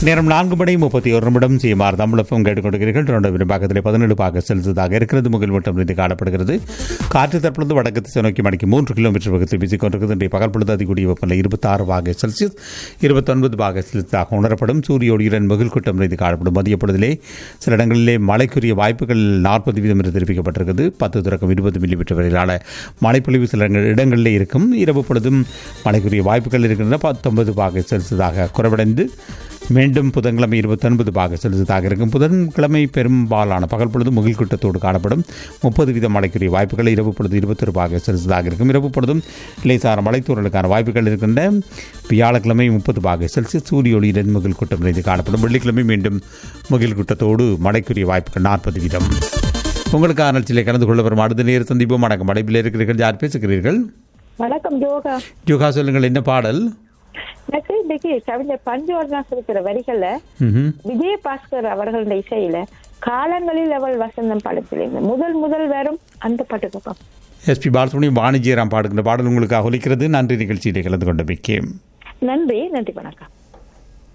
நேரம் நான்கு மணி முப்பத்தி ஒரு நிமிடம் சிஎம்ஆர் தமிழகம் கேட்டுக்கொண்டிருக்கிறீர்கள் தொடர்ந்து விரும்பாக்கத்திலே பதினேழு பாக செலுத்ததாக இருக்கிறது முகில் மட்டும் இருந்து காணப்படுகிறது காற்று தற்பொழுது வடக்கு திசை நோக்கி மணிக்கு மூன்று கிலோமீட்டர் வேகத்தில் வீசிக்கொண்டிருக்கிறது இன்றைய பகல் பொழுது அதிகூடிய வெப்பநிலை இருபத்தாறு பாக செல்சியஸ் இருபத்தொன்பது பாக செலுத்தாக உணரப்படும் சூரிய ஒளியுடன் முகில் கூட்டம் இருந்து காணப்படும் மதிய பொழுதிலே சில இடங்களிலே மழைக்குரிய வாய்ப்புகள் நாற்பது வீதம் என்று தெரிவிக்கப்பட்டிருக்கிறது பத்து தொடக்கம் இருபது மில்லிமீட்டர் வரையிலான மழைப்பொழிவு சில இடங்கள்- இடங்களிலே இருக்கும் இரவு பொழுதும் மழைக்குரிய வாய்ப்புகள் இருக்கின்றன பத்தொன்பது பாக செல்சியஸாக குறைவடைந்து மீண்டும் புதன்கிழமை இருபத்தொன்பது பாக செலுத்ததாக இருக்கும் புதன்கிழமை பெரும்பாலான பகல் பொழுது முகில் கூட்டத்தோடு காணப்படும் முப்பது வீத மழைக்குரிய வாய்ப்புகள் இரவு பொழுது இருபத்தொரு பாக செலுத்ததாக இருக்கும் இரவு பொழுதும் லேசான மலைத்தூரலுக்கான வாய்ப்புகள் இருக்கின்ற வியாழக்கிழமை முப்பது பாக செல்சியஸ் சூரிய ஒளியுடன் முகில் கூட்டம் நிறைந்து காணப்படும் வெள்ளிக்கிழமை மீண்டும் முகில் கூட்டத்தோடு மழைக்குரிய வாய்ப்புகள் நாற்பது வீதம் உங்களுக்கு நிகழ்ச்சியிலே கலந்து கொள்ள வரும் அடுத்த நேர சந்திப்போம் வணக்கம் மடைப்பில் இருக்கிறீர்கள் யார் பேசுகிறீர்கள் வணக்கம் யோகா யோகா சொல்லுங்கள் என்ன பாடல் எனக்கு இன்னைக்கு கவிஞர் பஞ்சவர்ணாஸ் இருக்கிற வரிகள்ல ம்ஹும். விஜயபாஸ்கர் அவர்களுடைய இசையில காலங்களில் அவள் வசந்தம் படத்திலிருந்து முதல் முதல் வரும் அந்த பாட்டு கேட்போம் எஸ்பி பாலசுப்ரமணியம் வாணிஜியராம் பாடுகின்ற பாடல் உங்களுக்காக ஒலிக்கிறது நன்றி நிகழ்ச்சியிலே கலந்து கொண்ட மிக்கேம் நன்றி நன்றி வணக்கம்